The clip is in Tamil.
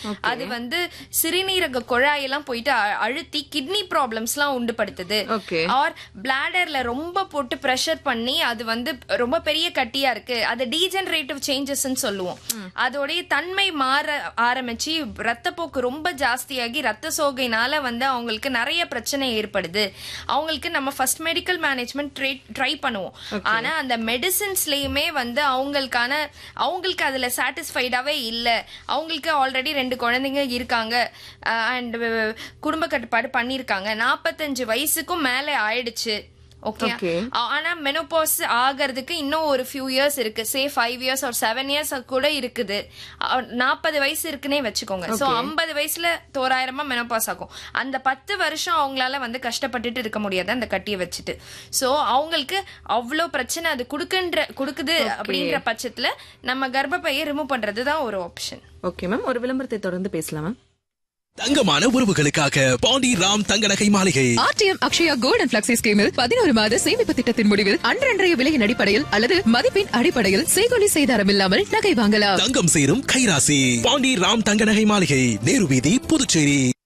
அது வந்து சிறுநீரக குழாயெல்லாம் போயிட்டு அ- அழுத்தி கிட்னி ப்ராப்ளம்ஸ்லாம் உண்டுபடுத்துது Okay. ஆர் பிளாடர்ல ரொம்ப போட்டு ப்ரெஷர் பண்ணி அது வந்து ரொம்ப பெரிய கட்டியா இருக்கு அது டீஜெனரேட்டிவ் சேஞ்சஸ்ன்னு சொல்லுவோம் அதோடைய தன்மை மாற ஆரம்பிச்சு ரத்தப்போக்கு ரொம்ப ஜாஸ்தியாகி ரத்த சோகைனால வந்து அவங்களுக்கு நிறைய பிரச்சனை ஏற்படுது அவங்களுக்கு நம்ம ஃபர்ஸ்ட் மெடிக்கல் மேனேஜ்மெண்ட் ட்ரை பண்ணுவோம் ஆனா அந்த மெடிசின்ஸ்லயுமே வந்து அவங்களுக்கான அவங்களுக்கு அதுல சாட்டிஸ்ஃபைடாவே இல்ல அவங்களுக்கு ஆல்ரெடி ரெண்டு குழந்தைங்க இருக்காங்க அண்ட் குடும்ப கட்டுப்பாடு பண்ணிருக்காங்க நாற்பத்தஞ்சு வயசுக்கும் மேல ஆயிடுச்சு ஓகே Okay. ஆனா மெனோபாஸ் ஆகிறதுக்கு இன்னும் ஒரு ஃபியூ இயர்ஸ் இருக்கு சே ஃபைவ் இயர்ஸ் ஒரு செவன் இயர்ஸ் கூட இருக்குது நாற்பது வயசு இருக்குன்னே வச்சுக்கோங்க சோ ஐம்பது வயசுல தோராயிரமா மெனோபாஸ் ஆகும் அந்த பத்து வருஷம் அவங்களால வந்து கஷ்டப்பட்டுட்டு இருக்க முடியாது அந்த கட்டியை வச்சுட்டு சோ அவங்களுக்கு அவ்வளோ பிரச்சனை அது குடுக்குன்ற குடுக்குது அப்படின்ற பட்சத்துல நம்ம கர்ப்பப்பையை ரிமூவ் பண்றதுதான் ஒரு ஆப்ஷன் ஓகே மேம் ஒரு விளம்பரத்தை தொடர்ந்து பேசலாம் மேம் தங்கமான உறவுகளுக்காக Pandi Ram Thanga Nagai Maligai RTM Akshaya gold and flexi ஸ்கீமில் பதினோரு மாத சேமிப்பு திட்டத்தின் முடிவில் அன்றன்றைய விலையின் அடிப்படையில் அல்லது மதிப்பின் அடிப்படையில் செய்கொலி செய்தாரம் இல்லாமல் நகை வாங்கலாம் தங்கம் சேரும் கைராசி பாண்டி ராம் தங்க நகை மாளிகை நேரு வீதி புதுச்சேரி